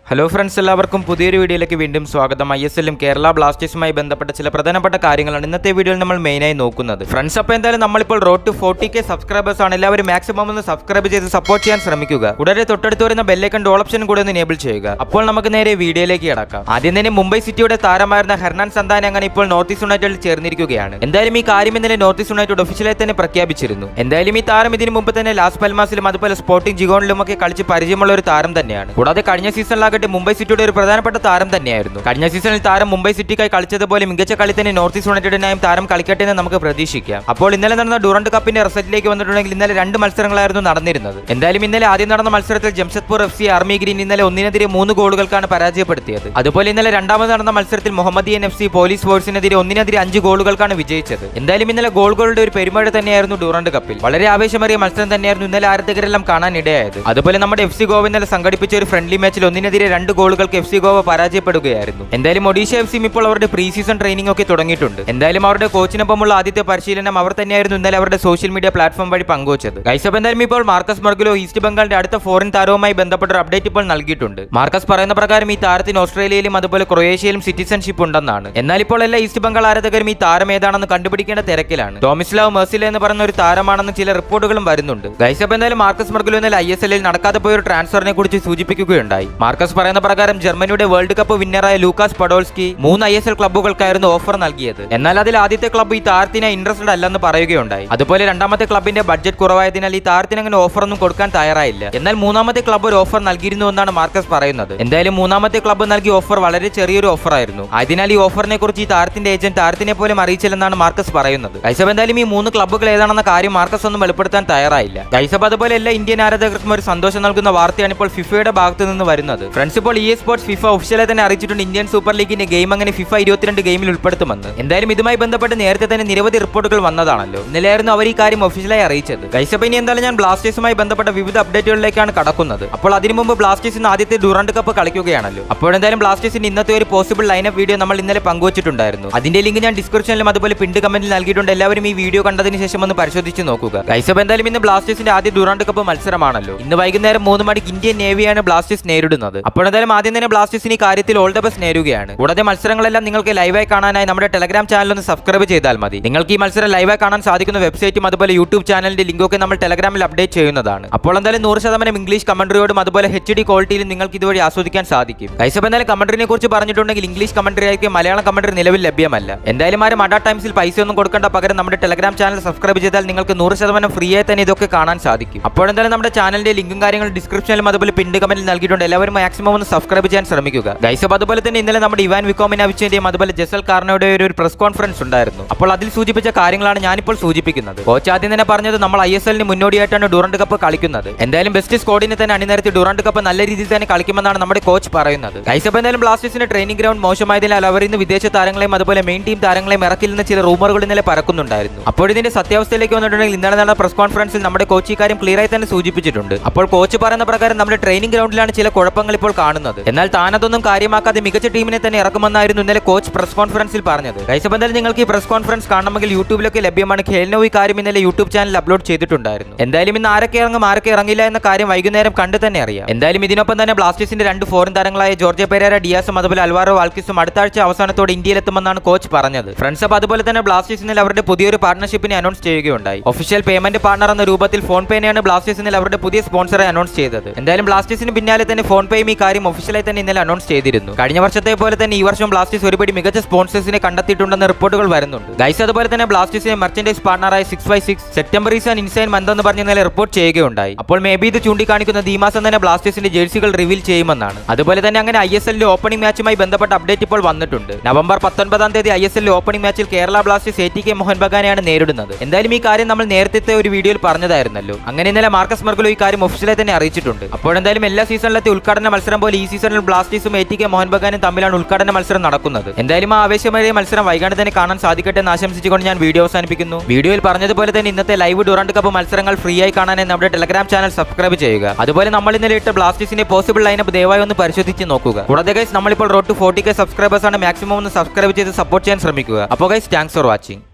hello friends എല്ലാവർക്കും പുതിയൊരു വീഡിയോയിലേക്ക് വീണ്ടും സ്വാഗതം ഐ എസ് എല്ലും കേരള ബ്ലാസ്റ്റേഴ്സുമായി ബന്ധപ്പെട്ട ചില പ്രധാനപ്പെട്ട കാര്യങ്ങളാണ് ഇന്നത്തെ വീഡിയോയിൽ നമ്മൾ മെയിനായി നോക്കുന്നത് ഫ്രണ്ട്സ് അപ്പോൾ എന്തായാലും നമ്മളിപ്പോൾ road to forty K subscribers ആണ് എല്ലാവരും മാക്സിമം ഒന്ന് സബ്സ്ക്രൈബ് ചെയ്ത് സപ്പോർട്ട് ചെയ്യാൻ ശ്രമിക്കുക കൂടാതെ തൊട്ടടുത്ത് വരുന്ന ബെല്ലൈക്കൺ ഡോൾ ഓപ്ഷൻ കൂടെ ഒന്ന് എനേബിൾ ചെയ്യുക അപ്പോൾ നമുക്ക് നേരെ വീഡിയോയിലേക്ക് കിടക്കാം ആദ്യം തന്നെ മുംബൈ സിറ്റിയുടെ താരമായിരുന്ന ഹെർണാൻ സന്താൻ അങ്ങനെ ഇപ്പോൾ നോർത്ത് ഈസ്റ്റ് യുണൈറ്റഡിൽ ചേർന്നിരിക്കുകയാണ് എന്തായാലും ഈ കാര്യം ഇന്നലെ നോർത്ത് ഈസ്റ്റ് യുണൈറ്റഡ് ഒഫീഷ്യലായി തന്നെ പ്രഖ്യാപിച്ചിരുന്നു എന്തായാലും ഈ താരം ഇതിനു മുമ്പ് തന്നെ ലാസ് പൽമാസിലും അതുപോലെ സ്പോർട്ടിംഗ് ജിഗോണിലും ഒക്കെ കളിച്ച് പരിചയമുള്ള ഒരു താരം തന്നെയാണ് കൂടാതെ കഴിഞ്ഞ സീസണിലാകട്ടെ മുംബൈ സിറ്റിയുടെ ഒരു പ്രധാനപ്പെട്ട താരം തന്നെയായിരുന്നു കഴിഞ്ഞ സീസണിൽ താരം മുംബൈ സിറ്റിക്കായി കളിച്ചതുപോലെ മികച്ച കളി തന്നെ നോർത്ത് ഈസ്റ്റ് യുണൈറ്റഡിനായും താരം കളിക്കട്ടെ എന്ന് നമുക്ക് പ്രതീക്ഷിക്കാം അപ്പോൾ ഇന്നലെ നടന്ന ഡുറണ്ട് കപ്പിന്റെ റിസൾട്ടിലേക്ക് വന്നിട്ടുണ്ടെങ്കിൽ ഇന്നലെ രണ്ട് മത്സരങ്ങളായിരുന്നു നടന്നിരുന്നത് എന്തായാലും ഇന്നലെ ആദ്യം നടന്ന മത്സരത്തിൽ ജംഷഡ്പൂർ എഫ് സി ആർമി ഗ്രീൻ ഇന്നലെ ഒന്നിനെതിരെ മൂന്ന് ഗോളുകൾക്കാണ് പരാജയപ്പെടുത്തിയത് അതുപോലെ ഇന്നലെ രണ്ടാമത് നടന്ന മത്സരത്തിൽ മുഹമ്മദിയൻ എഫ് സി പോലീസ് ഫോഴ്സിനെതിരെ ഒന്നിനെതിരെ അഞ്ച് ഗോളുകൾക്കാണ് വിജയിച്ചത് എന്തായാലും ഇന്നലെ ഗോളുകളുടെ ഒരു പെരുമഴ തന്നെയായിരുന്നു ഡൂറണ്ട് കപ്പിൽ വളരെ ആവേശമേറിയ മത്സരം തന്നെയായിരുന്നു ഇന്നലെ ആരാധകരെല്ലാം കാണാൻ ഇടയായത് അതുപോലെ നമ്മുടെ എഫ് സി ഗോവ ഇന്നലെ സംഘടിപ്പിച്ച ഒരു ഫ്രണ്ട്ലി മാച്ചിൽ ഒന്നിനെതിരെ രണ്ട് ഗോളുകൾക്ക് എഫ് സി ഗോവ പരാജയപ്പെടുകയായിരുന്നു എന്തായാലും ഒഡീഷ എഫ് സിയും ഇപ്പോൾ അവരുടെ പ്രീ സീസൺ ട്രെയിനിങ് ഒക്കെ തുടങ്ങിയിട്ടുണ്ട് എന്തായാലും അവരുടെ കോച്ചിനൊപ്പമുള്ള ആദ്യത്തെ പരിശീലനം അവർ തന്നെയായിരുന്നു ഇന്നലെ അവരുടെ സോഷ്യൽ മീഡിയ പ്ലാറ്റ്ഫോം വഴി പങ്കുവച്ചത് ഗൈസപ്പ് എന്തായാലും ഇപ്പോൾ മാർക്കസ് മർഗുലോ ഈസ്റ്റ് ബംഗാളിന്റെ അടുത്ത ഫോറിൻ താരവുമായി ബന്ധപ്പെട്ട ഒരു അപ്ഡേറ്റ് ഇപ്പോൾ നൽകിയിട്ടുണ്ട് മാർക്കസ് പറയുന്ന പ്രകാരം ഈ താരത്തിന് ഓസ്ട്രേലിയയിലും അതുപോലെ ക്രൊയേഷ്യയിലും സിറ്റിസൺഷിപ്പ് ഉണ്ടെന്നാണ് എന്നാൽ ഇപ്പോൾ എല്ലാ ഈസ്റ്റ് ബംഗാൾ ആരാധകരും ഈ താരം ഏതാണെന്ന് കണ്ടുപിടിക്കേണ്ട തിരക്കിലാണ് ടോമിസ്ലാവ് മെർസില എന്ന് പറയുന്ന ഒരു താരമാണെന്ന് ചില റിപ്പോർട്ടുകളും വരുന്നുണ്ട് ഗൈസപ്പ് എന്തായാലും മാർക്കസ് മർഗുലോ ഇന്നലെ ഐ എസ് എല്ലിൽ നടക്കാതെ പോയ ഒരു ട്രാൻസ്ഫറിനെ കുറിച്ച് സൂചിപ്പിക്കുകയുണ്ടായി മാർക്കസ് പറയുന്ന പ്രകാരം ജർമ്മനിയുടെ വേൾഡ് കപ്പ് വിന്നറായ ലൂക്കാസ് പഡോൾസ്കി മൂന്ന് ഐ എസ് എൽ ക്ലബ്ബുകൾക്കായിരുന്നു ഓഫർ നൽകിയത് എന്നാൽ അതിൽ ആദ്യത്തെ ക്ലബ്ബ് ഈ താരത്തിന് ഇൻട്രസ്റ്റഡ് അല്ലെന്ന് പറയുകയുണ്ടായി അതുപോലെ രണ്ടാമത്തെ ക്ലബിന്റെ ബഡ്ജറ്റ് കുറവായതിനാൽ ഈ താരത്തിന് അങ്ങനെ ഓഫർ ഒന്നും കൊടുക്കാൻ തയ്യാറായില്ല എന്നാൽ മൂന്നാമത്തെ ക്ലബ്ബ് ഒരു ഓഫർ നൽകിയിരുന്നു എന്നാണ് മാർക്കസ് പറയുന്നത് എന്തായാലും മൂന്നാമത്തെ ക്ലബ്ബ് നൽകിയ ഓഫർ വളരെ ചെറിയൊരു ഓഫർ ആയിരുന്നു അതിനാൽ ഈ ഓഫറിനെ കുറിച്ച് ഈ താരത്തിന്റെ ഏജന്റ് താരത്തിനെ പോലും അറിയിച്ചില്ലെന്നാണ് മാർക്കസ് പറയുന്നത് ഗൈസബ് എന്തായാലും ഈ മൂന്ന് ക്ലബ്ബുകൾ ഏതാണെന്ന കാര്യം മാർക്കസ് ഒന്നും വെളിപ്പെടുത്താൻ തയ്യാറായില്ല ഗൈസബ് അതുപോലെ എല്ലാ ഇന്ത്യൻ ആരാധകർക്കും ഒരു സന്തോഷം നൽകുന്ന വാർത്തയാണ് ഇപ്പോൾ ഫിഫയുടെ ഭാഗത്ത് നിന്ന് വരുന്നത് ഫ്രണ്ട്സ് ഇപ്പോൾ ഇ സ്പോർട്സ് ഫിഫ ഒഫീഷ്യലായി തന്നെ അറിയിച്ചിട്ടുണ്ട് ഇന്ത്യൻ സൂപ്പർ ലീഗിന്റെ ഗെയിം അങ്ങനെ ഫിഫ ഇരുപത്തിരണ്ട് ഗെയിമിൽ ഉൾപ്പെടുത്തുമെന്ന് എന്തായാലും ഇതുമായി ബന്ധപ്പെട്ട് നേരത്തെ തന്നെ നിരവധി റിപ്പോർട്ടുകൾ വന്നതാണല്ലോ ഇന്നലെയായിരുന്നു അവർ ഈ കാര്യം ഒഫീഷ്യലായി അറിയിച്ചത് ഗൈസപ്പ് ഇനി എന്തായാലും ഞാൻ ബ്ലാസ്റ്റേഴ്സുമായി ബന്ധപ്പെട്ട വിവിധ അപ്ഡേറ്റുകളിലേക്കാണ് കടക്കുന്നത് അപ്പോൾ അതിനു മുമ്പ് ബ്ലാസ്റ്റേഴ്സ് ഇന്ന് ആദ്യത്തെ ഡുറണ്ട് കപ്പ് കളിക്കുകയാണല്ലോ അപ്പോൾ എന്തായാലും ബ്ലാസ്റ്റേഴ്സിന്റെ ഇന്നത്തെ ഒരു പോസിബിൾ ലൈനപ്പ് വീഡിയോ നമ്മൾ ഇന്നലെ പങ്കുവച്ചിട്ടുണ്ടായിരുന്നു അതിന്റെ ലിങ്ക് ഞാൻ ഡിസ്ക്രിപ്ഷനിലും അതുപോലെ പിണ്ട് കമന്റിൽ നൽകിയിട്ടുണ്ട് എല്ലാവരും ഈ വീഡിയോ കണ്ടതിന് ശേഷം ഒന്ന് പരിശോധിച്ച് നോക്കുക ഗൈസപ്പ് എന്തായാലും ഇന്ന് ബ്ലാസ്റ്റേഴ്സിന്റെ ആദ്യ ഡുറണ്ട് കപ്പ് മത്സരമാണല്ലോ ഇന്ന് വൈകുന്നേരം മൂന്ന് മണിക്ക് ഇന്ത്യൻ നേവിയാണ് ബ്ലാസ്റ്റേഴ്സ് നേരിടുന്നത് അപ്പോൾ എന്തായാലും ആദ്യം തന്നെ ബ്ലാസ്റ്റേഴ്സിന് ഈ കാര്യത്തിൽ ഓൾ ദ ബെസ്റ്റ് നേരുകയാണ് കൂടാതെ മത്സരങ്ങളെല്ലാം നിങ്ങൾക്ക് ലൈവായി കാണാനായി നമ്മുടെ ടെലഗ്രാം ചാനൽ ഒന്ന് സബ്സ്ക്രൈബ് ചെയ്താൽ മതി നിങ്ങൾക്ക് ഈ മത്സരം ലൈവായി കാണാൻ സാധിക്കുന്ന വെബ്സൈറ്റും അതുപോലെ യൂട്യൂബ് ചാനലിന്റെ ലിങ്കൊക്കെ നമ്മൾ ടെലഗ്രാമിൽ അപ്ഡേറ്റ് ചെയ്യുന്നതാണ് അപ്പോൾ എന്തായാലും നൂറ് ശതമാനം ഇംഗ്ലീഷ് കമന്ററിയോടും അതുപോലെ എച്ച് ഡി ക്വാളിറ്റിയിലും നിങ്ങൾക്ക് ഇതുവഴി ആസ്വദിക്കാൻ സാധിക്കും കൈസപ്പ് എന്തായാലും കമന്ററിനെ കുറിച്ച് പറഞ്ഞിട്ടുണ്ടെങ്കിൽ ഇംഗ്ലീഷ് കമന്ററി ആയിരിക്കും മലയാളം കമന്ററി നിലവിൽ ലഭ്യമല്ല എന്തായാലും ആരും അഡാ ടൈംസിൽ പൈസ ഒന്നും കൊടുക്കേണ്ട പകരം നമ്മുടെ ടെലഗ്രാം ചാനൽ സബ്സ്ക്രൈബ് ചെയ്താൽ നിങ്ങൾക്ക് നൂറ് ശതമാനം ഫ്രീ ആയി തന്നെ ഇതൊക്കെ കാണാൻ സാധിക്കും അപ്പോൾ എന്തായാലും നമ്മുടെ ചാനലിന്റെ ലിങ്കും കാര്യങ്ങളും ഡിസ്ക്രിപ്ഷനിലും അതുപോലെ പിണ്ട് കമന്റിൽ നൽകിയിട്ടുണ്ട് എല്ലാവരും മാക്സിമം ഒന്ന് സബ്സ്ക്രൈബ് ചെയ്യാൻ ശ്രമിക്കുക ഗൈസപ്പ് അതുപോലെ തന്നെ ഇന്നലെ നമ്മുടെ ഇവാൻ വിക്കോമിനാവിച്ചിന്റെയും അതുപോലെ ജസൽ കാർണയുടെ ഒരു പ്രസ് കോൺഫറൻസ് ഉണ്ടായിരുന്നു അപ്പോൾ അതിൽ സൂചിപ്പിച്ച കാര്യങ്ങളാണ് ഞാനിപ്പോൾ സൂചിപ്പിക്കുന്നത് കോച്ച് ആദ്യം തന്നെ പറഞ്ഞത് നമ്മൾ ഐ എസ് എല്ലിന് മുന്നോടിയായിട്ടാണ് ഡുറണ്ട് കപ്പ് കളിക്കുന്നത് എന്തായാലും ബെസ്റ്റ് സ്കോഡിനെ തന്നെ അണിനിരത്തി ഡുറണ്ട് കപ്പ് നല്ല രീതിയിൽ തന്നെ കളിക്കുമെന്നാണ് നമ്മുടെ കോച്ച് പറയുന്നത് ഗൈസപ്പ് എന്തായാലും ബ്ലാസ്റ്റേഴ്സിന്റെ ട്രെയിനിങ് ഗ്രൗണ്ട് മോശമായതിനാൽ അവർ ഇന്ന് വിദേശ താരങ്ങളെയും അതുപോലെ മെയിൻ ടീം താരങ്ങളെയും ഇറക്കില്ലെന്ന് ചില റൂമറുകൾ ഇന്നലെ പറക്കുന്നുണ്ടായിരുന്നു അപ്പോൾ ഇതിന്റെ സത്യാവസ്ഥയിലേക്ക് വന്നിട്ടുണ്ടെങ്കിൽ ഇന്നലെ നടന്ന പ്രസ് കോൺഫറൻസിൽ നമ്മുടെ കോച്ച് ഈ കാര്യം ക്ലിയർ ആയി തന്നെ സൂചിപ്പിച്ചിട്ടുണ്ട് അപ്പോൾ കോച്ച് പറയുന്ന പ്രകാരം നമ്മുടെ ട്രെയിനിങ് ഗ്രൗണ്ടിലാണ് ചില കുഴപ്പങ്ങൾ ഇപ്പോൾ കാണുന്നത് എന്നാൽ താനതൊന്നും കാര്യമാക്കാതെ മികച്ച ടീമിനെ തന്നെ ഇറക്കുമെന്നായിരുന്നു ഇന്നലെ കോച്ച് പ്രസ് കോൺഫറൻസിൽ പറഞ്ഞത് ഗൈസപ്പ് എന്തായാലും നിങ്ങൾക്ക് ഈ പ്രസ് കോൺഫറൻസ് കാണണമെങ്കിൽ യൂട്യൂബിലൊക്കെ ലഭ്യമാണ് ഖേൽനോ ഈ കാര്യം ഇന്നലെ യൂട്യൂബ് ചാനൽ അപ്ലോഡ് ചെയ്തിട്ടുണ്ടായിരുന്നു എന്തായാലും ഇന്ന് ആരൊക്കെ ഇറങ്ങും ആരൊക്കെ ഇറങ്ങില്ല എന്ന കാര്യം വൈകുന്നേരം കണ്ടു തന്നെ അറിയാം എന്തായാലും ഇതിനൊപ്പം തന്നെ ബ്ലാസ്റ്റേഴ്സിന്റെ രണ്ട് ഫോറിൻ താരങ്ങളായ ജോർജ് പെരേര ഡിയാസും അതുപോലെ അൽവാറോ വാൽക്കിസും അടുത്ത ആഴ്ച അവസാനത്തോടെ ഇന്ത്യയിലെത്തുമെന്നാണ് കോച്ച് പറഞ്ഞത് ഫ്രണ്ട്സ് അപ്പ് അതുപോലെ തന്നെ ബ്ലാസ്റ്റേഴ്സ് ഇന്നലെ അവരുടെ പുതിയൊരു പാർട്ണർഷിപ്പിനെ അനൗൺസ് ചെയ്യുകയുണ്ടായി ഒഫീഷ്യൽ പേയ്മെന്റ് പാർട്ണർ എന്ന രൂപത്തിൽ ഫോൺ പേനെയാണ് ബ്ലാസ്റ്റേഴ്സ് ഇന്നലെ അവരുടെ പുതിയ സ്പോൺസറെ അനൗൺസ് ചെയ്തത് എന്തായാലും ബ്ലാസ്റ്റേഴ്സിന് പിന്നാലെ തന്നെ ഫോൺ പേയും ഈ കാര്യം ഒഫീഷ്യലായി തന്നെ ഇന്നലെ അനൗൺസ് ചെയ്തിരുന്നു കഴിഞ്ഞ വർഷത്തെ പോലെ തന്നെ ഈ വർഷം ബ്ലാസ്റ്റേഴ്സ് ഒരുപടി മികച്ച സ്പോൺസേഴ്സിനെ കണ്ടെത്തിയിട്ടുണ്ടെന്ന റിപ്പോർട്ടുകൾ വരുന്നുണ്ട് ഗൈസ് അതുപോലെ തന്നെ ബ്ലാസ്റ്റേഴ്സിനെ മെർച്ചൻഡൈസ് പാർട്ണറായ six by six September is an insane month എന്ന് പറഞ്ഞ ഇന്നലെ റിപ്പോർട്ട് ചെയ്യുകയുണ്ടായി അപ്പോൾ മേ ബി ഇത് ചൂണ്ടിക്കാണിക്കുന്നത് ഈ മാസം തന്നെ ബ്ലാസ്റ്റേഴ്സിന്റെ ജേഴ്സികൾ റിവീൽ ചെയ്യുമെന്നാണ് അതുപോലെ തന്നെ അങ്ങനെ ഐ എസ് എല്ലിന്റെ ഓപ്പണിംഗ് മാച്ചുമായി ബന്ധപ്പെട്ട അപ്ഡേറ്റ് ഇപ്പോൾ വന്നിട്ടുണ്ട് നവംബർ പത്തൊൻപതാം തീയതി ഐ എസ് എല്ലിന്റെ ഓപ്പണിംഗ് മാച്ചിൽ Kerala Blasters A T K Mohan ബഗാനെയാണ് നേരിടുന്നത് എന്തായാലും ഈ കാര്യം നമ്മൾ നേരത്തെ ഒരു വീഡിയോയിൽ പറഞ്ഞതായിരുന്നല്ലോ അങ്ങനെ ഇന്നലെ മാർക്കസ് മർഗുലോ ഈ കാര്യം ഒഫീഷ്യലായി തന്നെ അറിയിച്ചിട്ടുണ്ട് അപ്പോൾ എന്തായാലും എല്ലാ സീസണിലത്തെ ഉദ്ഘാടന മത്സരം പോലെ ഈ സീസണിൽ ബ്ലാസ്റ്റേഴ്സും എ ടി കെ മോഹൻ ബഗാനും തമ്മിലാണ് ഉദ്ഘാടന മത്സരം നടക്കുന്നത് എന്തായാലും ആ ആവേശമേറിയ മത്സരം വൈകാണ്ട് തന്നെ കാണാൻ സാധിക്കട്ടെ എന്ന് ആശംസിച്ചുകൊണ്ട് ഞാൻ വീഡിയോ അവസാനിപ്പിക്കുന്നു വീഡിയോയിൽ പറഞ്ഞതുപോലെ തന്നെ ഇന്നത്തെ ലൈവ് ഡുറണ്ട് കപ്പ് മത്സരങ്ങൾ ഫ്രീ ആയി കാണാനായി നമ്മുടെ ടെലഗ്രാം ചാനൽ സബ്സ്ക്രൈബ് ചെയ്യുക അതുപോലെ നമ്മൾ ഇന്നലെ ഇട്ട ബ്ലാസ്റ്റേഴ്സിന്റെ പോസിബിൾ ലൈനപ്പ് ദയവായി ഒന്ന് പരിശോധിച്ച് നോക്കുക കൂടാതെ ഗൈസ് നമ്മളിപ്പോൾ road to forty K subscribers ആണ് മാക്സിമം ഒന്ന് സബ്സ്ക്രൈബ് ചെയ്ത് സപ്പോർട്ട് ചെയ്യാൻ ശ്രമിക്കുക അപ്പോൾ ഗൈസ് താങ്ക്സ് ഫോർ വാച്ചിങ്